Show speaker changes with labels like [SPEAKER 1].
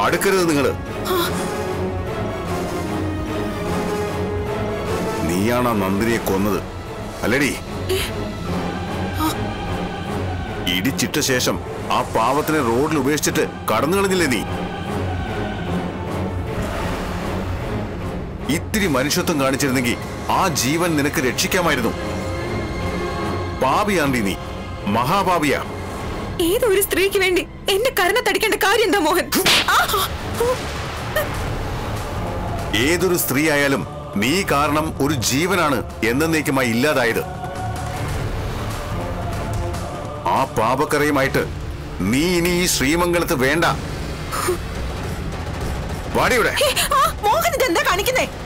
[SPEAKER 1] അടുക്കരുത് നിങ്ങള് നീയാണ് ആ നന്ദിനിയെ കൊന്നത് അല്ലടി ഇടിച്ചിട്ട ശേഷം ആ പാവത്തിനെ റോഡിൽ ഉപേക്ഷിച്ചിട്ട് കടന്നു കളഞ്ഞില്ലേ നീ ഇത്തിരി മനുഷ്യത്വം കാണിച്ചിരുന്നെങ്കിൽ ആ ജീവൻ നിനക്ക് രക്ഷിക്കാമായിരുന്നു പാപിയാണ്ടി നീ മഹാപാപിയാ
[SPEAKER 2] ഏതൊരു സ്ത്രീക്ക് വേണ്ടി എന്റെ കരണത്തടിക്കേണ്ട കാര്യം എന്താ മോഹൻ ആ!
[SPEAKER 1] ഏതൊരു സ്ത്രീ ആയാലും നീ കാരണം ഒരു ജീവനാണ് എന്നേക്കുമായി ഇല്ലാതായത് ആ പാപക്കറയുമായിട്ട് നീ ഇനി ഈ ശ്രീമംഗലത്ത് വേണ്ട വാടിയുടെ
[SPEAKER 2] ഏ, ആ, മോഹൻ ഇതെന്താ കാണിക്കുന്നേ